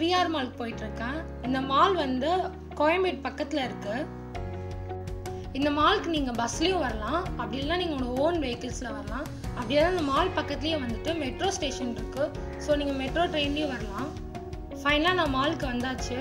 VR mall போயிட்டு இருக்கேன் இந்த மால் வந்து கோயம்பேடு பக்கத்தில் இருக்கு இந்த மாலுக்கு நீங்கள் பஸ்லேயும் வரலாம் அப்படி இல்லைனா நீங்கள் உங்களோட ஓன் வெஹிக்கிள்ஸில் வரலாம் அப்படி இல்லைனா இந்த மால் பக்கத்துலேயே வந்துட்டு மெட்ரோ ஸ்டேஷன் இருக்குது ஸோ நீங்கள் மெட்ரோ ட்ரெயின்லேயும் வரலாம் ஃபைனலாக நான் மாலுக்கு வந்தாச்சு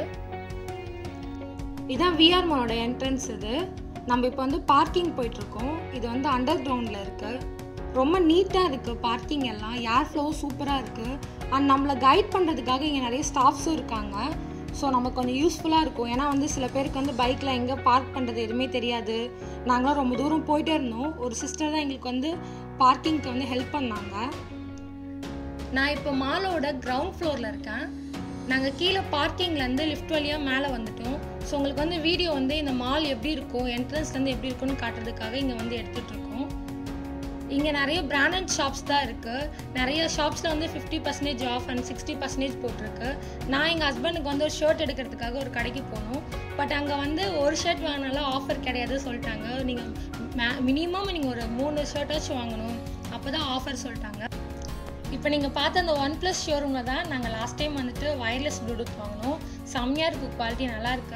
இதான் விஆர் மாலோட என்ட்ரன்ஸ் இது நம்ம இப்போ வந்து பார்க்கிங் போயிட்டுருக்கோம் இது வந்து அண்டர் கிரவுண்டில் இருக்குது ரொம்ப நீட்டாக இருக்குது பார்க்கிங் எல்லாம் ஏர் ஃப்ளோவும் சூப்பராக இருக்குது அண்ட் நம்மளை கைட் பண்ணுறதுக்காக இங்கே நிறைய ஸ்டாஃப்ஸும் இருக்காங்க ஸோ நமக்கு கொஞ்சம் யூஸ்ஃபுல்லாக இருக்கும் ஏன்னா வந்து சில பேருக்கு வந்து பைக்கில் எங்கே பார்க் பண்ணுறது எதுவுமே தெரியாது நாங்களாம் ரொம்ப தூரம் போயிட்டே இருந்தோம் ஒரு சிஸ்டர் தான் எங்களுக்கு வந்து பார்க்கிங்க்கு வந்து ஹெல்ப் பண்ணாங்க நான் இப்போ மாலோட கிரவுண்ட் ஃப்ளோரில் இருக்கேன் நாங்கள் கீழே பார்க்கிங்லேருந்து லிஃப்ட் வழியாக மேலே வந்துட்டோம் ஸோ உங்களுக்கு வந்து வீடியோ வந்து இந்த மால் எப்படி இருக்கும் என்ட்ரன்ஸ்லேருந்து எப்படி இருக்கும்னு காட்டுறதுக்காக இங்கே வந்து எடுத்துகிட்டு இருக்கோம் இங்கே நிறைய பிராண்டட் ஷாப்ஸ் தான் இருக்குது நிறைய ஷாப்ஸில் வந்து fifty percentage off and sixty percentage போட்டிருக்கு நான் எங்கள் ஹஸ்பண்டுக்கு வந்து ஒரு ஷர்ட் எடுக்கிறதுக்காக ஒரு கடைக்கு போனோம் பட் அங்கே வந்து ஒரு ஷர்ட் வாங்கினாலும் ஆஃபர் கிடையாது சொல்லிட்டாங்க நீங்கள் மினிமம் நீங்கள் ஒரு மூணு ஷர்ட்டாச்சும் வாங்கணும் அப்போ தான் ஆஃபர் சொல்லிட்டாங்க இப்போ நீங்கள் பார்த்த அந்த ஒன் ப்ளஸ் ஷோரூமில் தான் நாங்கள் லாஸ்ட் டைம் வந்துட்டு வயர்லெஸ் ப்ளூடூத் வாங்கினோம் செம்மையாக இருக்குது குவாலிட்டி நல்லாயிருக்கு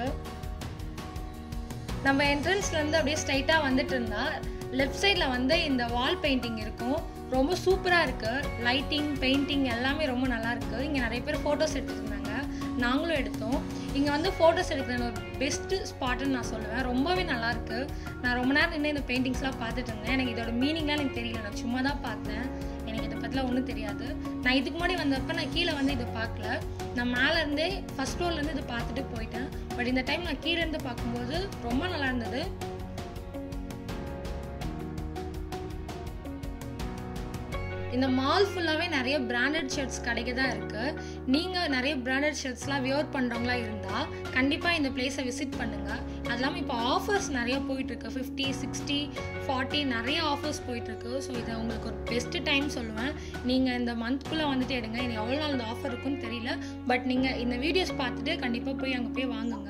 நம்ம என்ட்ரன்ஸ்லேருந்து அப்படியே ஸ்ட்ரைட்டாக வந்துட்டு இருந்தா லெஃப்ட் சைடில் வந்து இந்த வால் பெயிண்டிங் இருக்கும் ரொம்ப சூப்பராக இருக்குது லைட்டிங் பெயிண்டிங் எல்லாமே ரொம்ப நல்லா இருக்கு இங்கே நிறைய பேர் ஃபோட்டோஸ் எடுத்துருந்தாங்க நாங்களும் எடுத்தோம் இங்கே வந்து ஃபோட்டோஸ் எடுக்கிற ஒரு பெஸ்ட்டு ஸ்பாட்டுன்னு நான் சொல்லுவேன் ரொம்பவே நல்லா இருக்கு நான் ரொம்ப நேரம் நின்று இந்த பெயிண்டிங்ஸ்லாம் பார்த்துட்டு இருந்தேன் எனக்கு இதோட மீனிங்லாம் எனக்கு தெரியல நான் சும்மா தான் பார்த்தேன் எனக்கு இதை பற்றிலாம் ஒன்றும் தெரியாது நான் இதுக்கு முன்னாடி வந்தப்போ நான் கீழே வந்து இதை பார்க்கல நான் மேலேருந்தே ஃபஸ்ட் ரோல்லேருந்து இதை பார்த்துட்டு போயிட்டேன் பட் இந்த டைம் நான் கீழே இருந்து பார்க்கும்போது ரொம்ப நல்லா இருந்தது இந்த மால் ஃபுல்லாகவே நிறைய பிராண்டட் ஷர்ட்ஸ் கடைக்கு தான் இருக்குது நீங்கள் நிறைய பிராண்டட் ஷர்ட்ஸ்லாம் வியர் பண்ணுறவங்களா இருந்தால் கண்டிப்பாக இந்த பிளேஸை விசிட் பண்ணுங்கள் அது இல்லாமல் இப்போ ஆஃபர்ஸ் நிறைய போயிட்டுருக்கு ஃபிஃப்டி சிக்ஸ்டி ஃபார்ட்டி நிறைய ஆஃபர்ஸ் போயிட்டுருக்கு ஸோ இதை உங்களுக்கு ஒரு பெஸ்ட்டு டைம் சொல்லுவேன் நீங்கள் இந்த மந்த்குள்ளே வந்துட்டு எடுங்க இது எவ்வளோ நாள் இந்த ஆஃபர் இருக்குன்னு தெரியல பட் நீங்கள் இந்த வீடியோஸ் பார்த்துட்டு கண்டிப்பாக போய் அங்கே போய் வாங்குங்க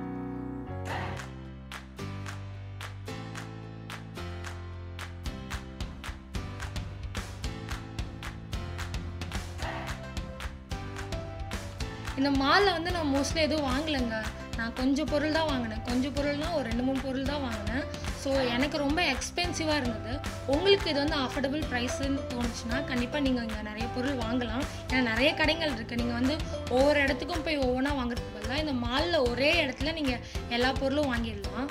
இந்த மாலில் வந்து நான் மோஸ்ட்லி எதுவும் வாங்கலைங்க நான் கொஞ்சம் பொருள் தான் வாங்கினேன் கொஞ்சம் பொருள்னால் ஒரு ரெண்டு மூணு பொருள் தான் வாங்கினேன் ஸோ எனக்கு ரொம்ப எக்ஸ்பென்சிவாக இருந்தது உங்களுக்கு இது வந்து அஃபோர்டபுள் ப்ரைஸுன்னு தோணுச்சுன்னா கண்டிப்பாக நீங்கள் இங்கே நிறைய பொருள் வாங்கலாம் ஏன்னா நிறைய கடைகள் இருக்குது நீங்கள் வந்து ஒவ்வொரு இடத்துக்கும் போய் ஒவ்வொன்றா வாங்குறதுக்கு பதிலாக இந்த மாலில் ஒரே இடத்துல நீங்கள் எல்லா பொருளும் வாங்கிடலாம்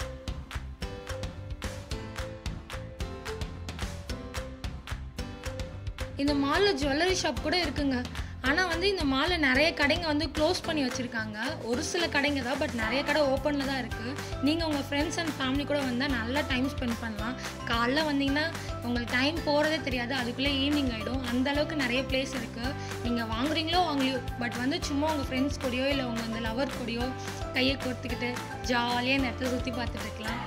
இந்த மாலில் ஜுவல்லரி ஷாப் கூட இருக்குங்க ஆனால் வந்து இந்த மாலில் நிறைய கடைங்க வந்து க்ளோஸ் பண்ணி வச்சுருக்காங்க ஒரு சில கடைங்க தான் பட் நிறைய கடை ஓப்பனில் தான் இருக்குது நீங்கள் உங்கள் ஃப்ரெண்ட்ஸ் அண்ட் ஃபேமிலி கூட வந்தால் நல்லா டைம் ஸ்பெண்ட் பண்ணலாம் காலைல வந்தீங்கன்னா உங்களுக்கு டைம் போகிறதே தெரியாது அதுக்குள்ளே ஈவினிங் ஆகிடும் அந்த அளவுக்கு நிறைய பிளேஸ் இருக்குது நீங்கள் வாங்குறீங்களோ வாங்கலையோ பட் வந்து சும்மா உங்கள் ஃப்ரெண்ட்ஸ் கூடயோ இல்லை உங்கள் அந்த லவர் கூடயோ கையை கொடுத்துக்கிட்டு ஜாலியாக இந்த இடத்த சுற்றி பார்த்துட்டு இருக்கலாம்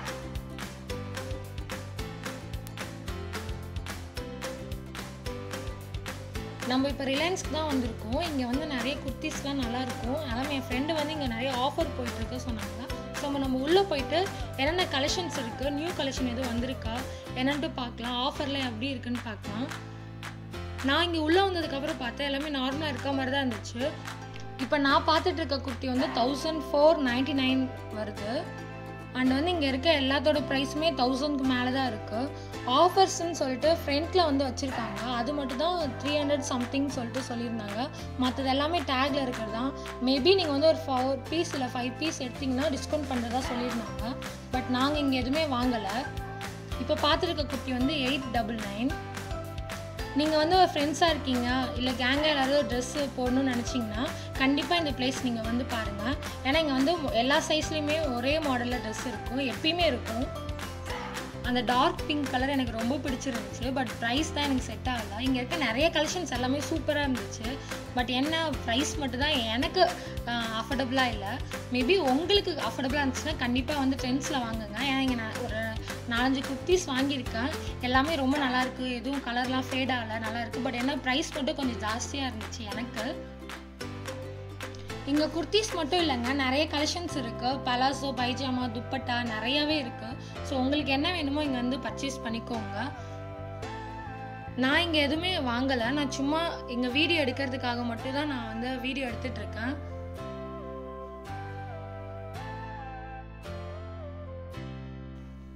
நம்ம இப்போ ரிலையன்ஸ்க்கு தான் வந்திருக்கோம் இங்கே வந்து நிறைய குர்த்திஸ்லாம் நல்லாயிருக்கும் அதனால் என் ஃப்ரெண்டு வந்து இங்கே நிறைய ஆஃபர் போயிட்டுருக்கு சொன்னாங்க ஸோ நம்ம நம்ம உள்ளே போயிட்டு என்னென்ன கலெக்ஷன்ஸ் இருக்குது நியூ கலெக்ஷன் எதுவும் வந்திருக்கா என்னன்ட்டு பார்க்கலாம் ஆஃபரில் எப்படி இருக்குன்னு பார்க்கலாம் நான் இங்கே உள்ளே வந்ததுக்கப்புறம் பார்த்தேன் எல்லாமே நார்மலாக இருக்க மாதிரி தான் இருந்துச்சு இப்போ நான் பார்த்துட்டு இருக்க குர்த்தி வந்து தௌசண்ட் ஃபோர் நைன்டி நைன் வருது அண்ட் வந்து இங்கே இருக்க எல்லாத்தோட ப்ரைஸுமே தௌசண்ட்க்கு மேலே தான் இருக்குது ஆஃபர்ஸ்ன்னு சொல்லிட்டு ஃப்ரண்ட்டில் வந்து வச்சுருக்காங்க அது மட்டும் தான் த்ரீ ஹண்ட்ரட் சம்திங் சொல்லிட்டு சொல்லியிருந்தாங்க மற்றது எல்லாமே டேக்கில் இருக்கிறது தான் மேபி நீங்கள் வந்து ஒரு ஃபோர் பீஸ் இல்லை ஃபைவ் பீஸ் எடுத்திங்கன்னா டிஸ்கவுண்ட் பண்ணுறதா சொல்லியிருந்தாங்க பட் நாங்கள் இங்கே எதுவுமே வாங்கலை இப்போ பார்த்துருக்க குட்டி வந்து எயிட் டபுள் நைன் நீங்கள் வந்து ஒரு ஃப்ரெண்ட்ஸாக இருக்கீங்க இல்லை கேங்காக யாராவது ட்ரெஸ்ஸு போடணும்னு நினச்சிங்கன்னா கண்டிப்பாக இந்த பிளேஸ் நீங்கள் வந்து பாருங்கள் ஏன்னா இங்கே வந்து எல்லா சைஸ்லேயுமே ஒரே மாடலில் ட்ரெஸ் இருக்கும் எப்பயுமே இருக்கும் அந்த டார்க் பிங்க் கலர் எனக்கு ரொம்ப பிடிச்சிருந்துச்சு பட் ப்ரைஸ் தான் எனக்கு செட் ஆகலை இங்கே இருக்க நிறைய கலெக்ஷன்ஸ் எல்லாமே சூப்பராக இருந்துச்சு பட் என்ன ப்ரைஸ் மட்டும் தான் எனக்கு அஃபோர்டபுளாக இல்லை மேபி உங்களுக்கு அஃபோர்டபுளாக இருந்துச்சுன்னா கண்டிப்பாக வந்து ட்ரெண்ட்ஸில் வாங்குங்க ஏன்னா இங்கே நான் ஒரு நாலஞ்சு குர்த்திஸ் வாங்கியிருக்கேன் எல்லாமே ரொம்ப நல்லாயிருக்கு எதுவும் கலர்லாம் ஃபேட் ஆகலை நல்லா இருக்குது பட் என்ன ப்ரைஸ் மட்டும் கொஞ்சம் ஜாஸ்தியாக இருந்துச்சு எனக்கு இங்கே குர்த்திஸ் மட்டும் இல்லைங்க நிறைய கலெக்ஷன்ஸ் இருக்குது பலாசோ பைஜாமா துப்பட்டா நிறையவே இருக்குது ஸோ உங்களுக்கு என்ன வேணுமோ இங்கே வந்து பர்ச்சேஸ் பண்ணிக்கோங்க நான் இங்கே எதுவுமே வாங்கலை நான் சும்மா எங்கள் வீடியோ எடுக்கிறதுக்காக மட்டும் தான் நான் வந்து வீடியோ எடுத்துகிட்டு இருக்கேன்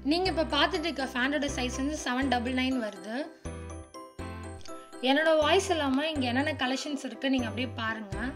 நீங்கள் இப்போ பார்த்துட்டு இருக்க ஃபேண்டோட சைஸ் வந்து செவன் டபுள் நைன் வருது என்னோட வாய்ஸ் இல்லாமல் இங்கே என்னென்ன கலெக்ஷன்ஸ் இருக்குது நீங்கள் அப்படியே பாருங்கள்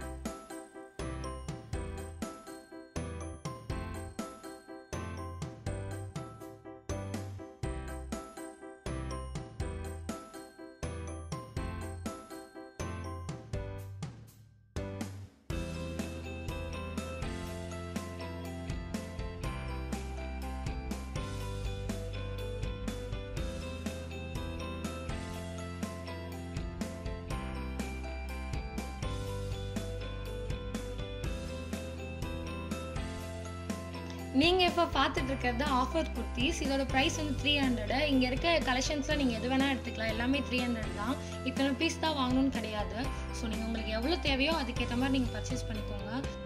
நீங்கள் இப்போ பார்த்துட்டு இருக்கிறது ஆஃபர் குர்த்திஸ் இதோட ப்ரைஸ் வந்து த்ரீ ஹண்ட்ரடு இங்கே இருக்க கலெக்ஷன்ஸில் நீங்கள் எது வேணால் எடுத்துக்கலாம் எல்லாமே த்ரீ ஹண்ட்ரட் தான் இத்தனை பீஸ் தான் வாங்கணும்னு கிடையாது ஸோ நீங்கள் உங்களுக்கு எவ்வளோ தேவையோ அதுக்கேற்ற மாதிரி நீங்கள் பர்ச்சேஸ் பண்ணிக்கோங்க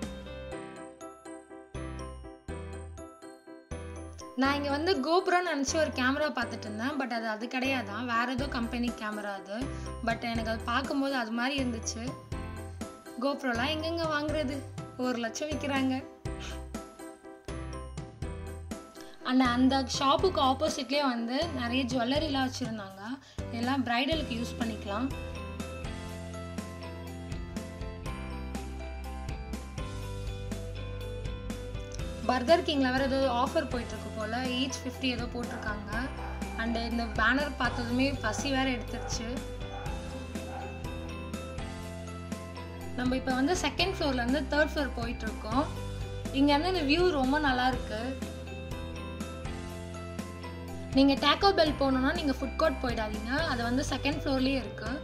நான் இங்கே வந்து கோபுரம்னு நினச்சி ஒரு கேமரா பார்த்துட்டு இருந்தேன் பட் அது அது கிடையாதான் வேறு ஏதோ கம்பெனி கேமரா அது பட் எனக்கு அது பார்க்கும்போது அது மாதிரி இருந்துச்சு கோப்ரோலாம் எங்கெங்க வாங்குறது ஒரு லட்சம் விற்கிறாங்க அண்ட் அந்த ஷாப்புக்கு ஆப்போசிட்லேயே வந்து நிறைய ஜுவல்லரிலாம் வச்சுருந்தாங்க இதெல்லாம் ப்ரைடலுக்கு யூஸ் பண்ணிக்கலாம் பர்கர் கிங்கில் வேறு ஏதோ ஆஃபர் போயிட்டுருக்கு போல் ஈச் ஃபிஃப்டி ஏதோ போட்டிருக்காங்க அண்டு இந்த பேனர் பார்த்ததுமே பசி வேறு எடுத்துருச்சு நம்ம இப்போ வந்து செகண்ட் ஃப்ளோர்லேருந்து தேர்ட் ஃப்ளோர் போயிட்டுருக்கோம் இங்கேருந்து இந்த வியூ ரொம்ப நல்லா இருக்கு நீங்கள் டேக்கோ பெல் போகணுன்னா நீங்கள் ஃபுட் கோர்ட் போயிடாதீங்க அது வந்து செகண்ட் ஃப்ளோர்லேயே இருக்குது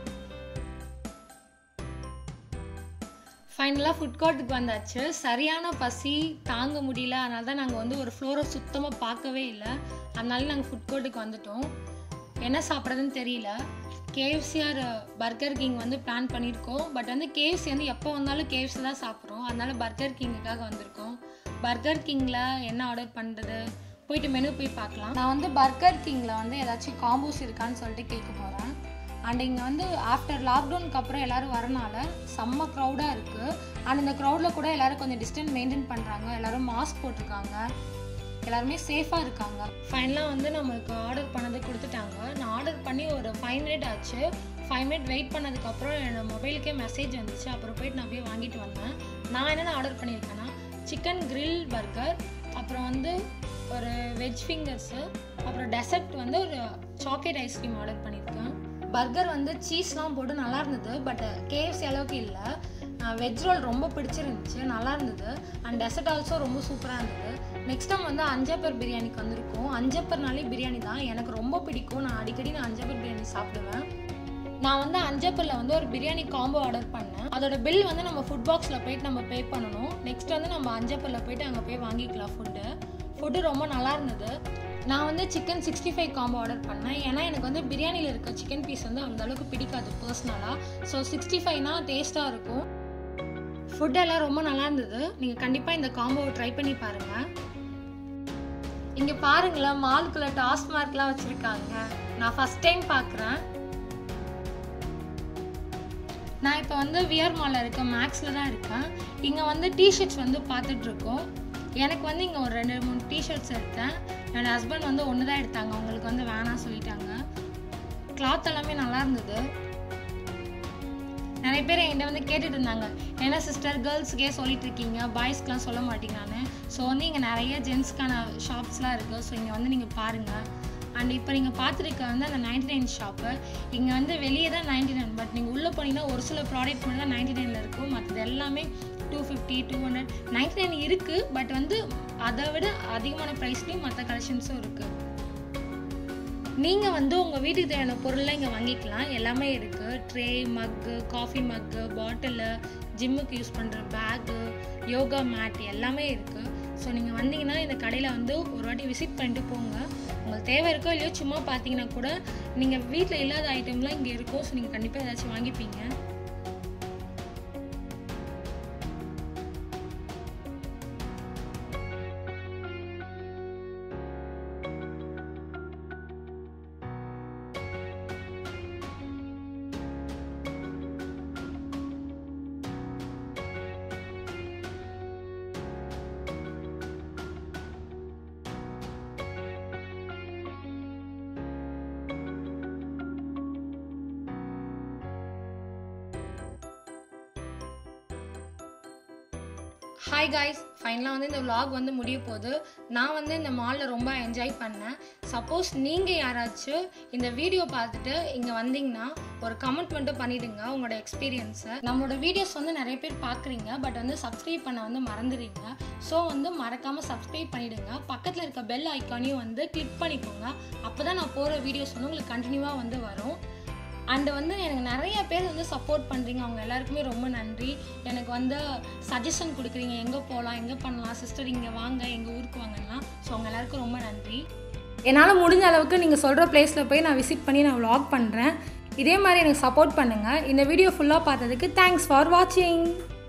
ஃபைனலாக ஃபுட் கோர்ட்டுக்கு வந்தாச்சு சரியான பசி தாங்க முடியல அதனால தான் நாங்கள் வந்து ஒரு ஃப்ளோரை சுத்தமாக பார்க்கவே இல்லை அதனால நாங்கள் ஃபுட் கோர்ட்டுக்கு வந்துட்டோம் என்ன சாப்பிட்றதுன்னு தெரியல கேஎஃப்சி ஆர் பர்கர் கிங் வந்து பிளான் பண்ணியிருக்கோம் பட் வந்து கேஎஃப்சி வந்து எப்போ வந்தாலும் கேஎஃப்சி தான் சாப்பிட்றோம் அதனால பர்கர் கிங்குக்காக வந்திருக்கோம் பர்கர் கிங்கில் என்ன ஆர்டர் பண்ணுறது போயிட்டு மெனு போய் பார்க்கலாம் நான் வந்து பர்கர் கிங்கில் வந்து ஏதாச்சும் காம்போஸ் இருக்கான்னு சொல்லிட்டு கேட்க போகிறேன் அண்ட் இங்கே வந்து ஆஃப்டர் லாக்டவுனுக்கு அப்புறம் எல்லோரும் வரனால செம்ம க்ரௌடாக இருக்குது அண்ட் இந்த க்ரௌடில் கூட எல்லோரும் கொஞ்சம் டிஸ்டன்ஸ் மெயின்டைன் பண்ணுறாங்க எல்லோரும் மாஸ்க் போட்டிருக்காங்க எல்லாருமே சேஃபாக இருக்காங்க ஃபைனலாக வந்து நம்மளுக்கு ஆர்டர் பண்ணது கொடுத்துட்டாங்க நான் ஆர்டர் பண்ணி ஒரு ஃபைவ் மினிட் ஆச்சு ஃபைவ் மினிட் வெயிட் பண்ணதுக்கப்புறம் என்னோட மொபைலுக்கே மெசேஜ் வந்துச்சு அப்புறம் போயிட்டு நான் போய் வாங்கிட்டு வந்தேன் நான் என்னென்ன ஆர்டர் பண்ணியிருக்கேன்னா சிக்கன் கிரில் பர்கர் அப்புறம் வந்து ஒரு வெஜ் ஃபிங்கர்ஸு அப்புறம் டெசர்ட் வந்து ஒரு சாக்லேட் ஐஸ்கிரீம் ஆர்டர் பண்ணியிருக்கேன் பர்கர் வந்து சீஸ்லாம் போட்டு நல்லா இருந்தது பட் கேஎஃப்சி அளவுக்கு இல்லை வெஜ் ரோல் ரொம்ப பிடிச்சிருந்துச்சு நல்லா இருந்தது அண்ட் டெசர்ட் ஆல்சோ ரொம்ப சூப்பராக இருந்தது நெக்ஸ்ட் டைம் வந்து அஞ்சப்பர் பிரியாணிக்கு வந்திருக்கோம் அஞ்சப்பர்னாலே பிரியாணி தான் எனக்கு ரொம்ப பிடிக்கும் நான் அடிக்கடி நான் அஞ்சப்பர் பிரியாணி சாப்பிடுவேன் நான் வந்து அஞ்சப்பரில் வந்து ஒரு பிரியாணி காம்போ ஆர்டர் பண்ணேன் அதோட பில் வந்து நம்ம ஃபுட் பாக்ஸில் போயிட்டு நம்ம பே பண்ணணும் நெக்ஸ்ட் வந்து நம்ம அஞ்சப்பரில் போயிட்டு அங்கே போய் வாங்கிக்கலாம் ஃபுட்டு ஃபுட்டு ரொம்ப நல்லா இருந்தது நான் வந்து chicken sixty five combo order பண்ணேன் ஏன்னா எனக்கு வந்து பிரியாணியில் இருக்க சிக்கன் பீஸ் வந்து அந்த அளவுக்கு பிடிக்காது பர்சனலாக ஸோ சிக்ஸ்டி ஃபைவ்னா டேஸ்ட்டாக இருக்கும் ஃபுட் எல்லாம் ரொம்ப நல்லா இருந்தது நீங்கள் கண்டிப்பாக இந்த காம்போவை ட்ரை பண்ணி பாருங்கள் இங்கே பாருங்களேன் மால்குள்ள டாஸ்மார்க்லாம் வச்சுருக்காங்க நான் ஃபஸ்ட் டைம் பார்க்குறேன் நான் இப்போ வந்து விஆர் மாலில் இருக்க மேக்ஸில் தான் இருக்கேன் இங்கே வந்து டிஷர்ட்ஸ் வந்து பார்த்துட்ருக்கோம் எனக்கு வந்து இங்கே ஒரு ரெண்டு மூணு டிஷர்ட்ஸ் எடுத்தேன் என் ஹஸ்பண்ட் வந்து ஒன்று தான் எடுத்தாங்க அவங்களுக்கு வந்து வேணாம் சொல்லிட்டாங்க கிளாத் எல்லாமே நல்லா இருந்தது நிறைய பேர் என்கிட்ட வந்து கேட்டுட்டு இருந்தாங்க என்ன சிஸ்டர் கேர்ள்ஸுக்கே சொல்லிட்டு இருக்கீங்க பாய்ஸ்க்கெலாம் சொல்ல மாட்டீங்கன்னு ஸோ வந்து இங்கே நிறைய ஜென்ஸ்க்கான ஷாப்ஸ்லாம் இருக்குது ஸோ இங்கே வந்து நீங்கள் பாருங்கள் அண்ட் இப்போ நீங்கள் பார்த்துருக்க வந்து அந்த நைன்டி நைன் ஷாப்பு இங்கே வந்து வெளியே தான் நைன்டி நைன் பட் நீங்கள் உள்ளே போனீங்கன்னா ஒரு சில ப்ராடக்ட் மட்டும் தான் நைன்டி நைனில் இருக்கும் மற்றது எல்லாமே two fifty two hundred ninety nine இருக்குது பட் வந்து அதை விட அதிகமான ப்ரைஸ்லேயும் மற்ற கலெக்ஷன்ஸும் இருக்குது நீங்கள் வந்து உங்கள் வீட்டுக்கு தேவையான பொருள்லாம் இங்கே வாங்கிக்கலாம் எல்லாமே இருக்குது ட்ரே மக்கு காஃபி மக்கு பாட்டிலு ஜிம்முக்கு யூஸ் பண்ணுற பேக்கு யோகா மேட் எல்லாமே இருக்குது ஸோ நீங்கள் வந்தீங்கன்னா இந்த கடையில் வந்து ஒரு வாட்டி விசிட் பண்ணிட்டு போங்க உங்களுக்கு தேவை இருக்கோ இல்லையோ சும்மா பார்த்தீங்கன்னா கூட நீங்கள் வீட்டில் இல்லாத ஐட்டம்லாம் இங்கே இருக்கும் ஸோ நீங்கள் கண்டிப்பாக ஏதாச்சும் வாங்கிப்பீங்க ஹாய் காய்ஸ் ஃபைனலாக வந்து இந்த vlog வந்து முடிய போகுது நான் வந்து இந்த மாலில் ரொம்ப என்ஜாய் பண்ணேன் சப்போஸ் நீங்கள் யாராச்சும் இந்த வீடியோ பார்த்துட்டு இங்கே வந்தீங்கன்னா ஒரு கமெண்ட் மட்டும் பண்ணிடுங்க உங்களோட எக்ஸ்பீரியன்ஸை நம்மளோட வீடியோஸ் வந்து நிறைய பேர் பார்க்குறீங்க பட் வந்து சப்ஸ்கிரைப் பண்ண வந்து மறந்துடுறீங்க ஸோ வந்து மறக்காமல் சப்ஸ்கிரைப் பண்ணிடுங்க பக்கத்தில் இருக்க பெல் ஐக்கானையும் வந்து கிளிக் பண்ணிக்கோங்க அப்போ தான் நான் போகிற வீடியோஸ் வந்து உங்களுக்கு கண்டினியூவாக வந்து வரும் அண்டு வந்து எனக்கு நிறைய பேர் வந்து சப்போர்ட் பண்ணுறீங்க அவங்க எல்லாருக்குமே ரொம்ப நன்றி எனக்கு வந்து சஜஷன் கொடுக்குறீங்க எங்கே போகலாம் எங்கே பண்ணலாம் சிஸ்டர் இங்கே வாங்க எங்கள் ஊருக்கு வாங்கன்னா ஸோ அவங்க எல்லாருக்கும் ரொம்ப நன்றி என்னால் முடிஞ்ச அளவுக்கு நீங்கள் சொல்கிற பிளேஸில் போய் நான் விசிட் பண்ணி நான் vlog பண்ணுறேன் இதே மாதிரி எனக்கு சப்போர்ட் பண்ணுங்கள் இந்த வீடியோ ஃபுல்லாக பார்த்ததுக்கு தேங்க்ஸ் ஃபார் வாட்சிங்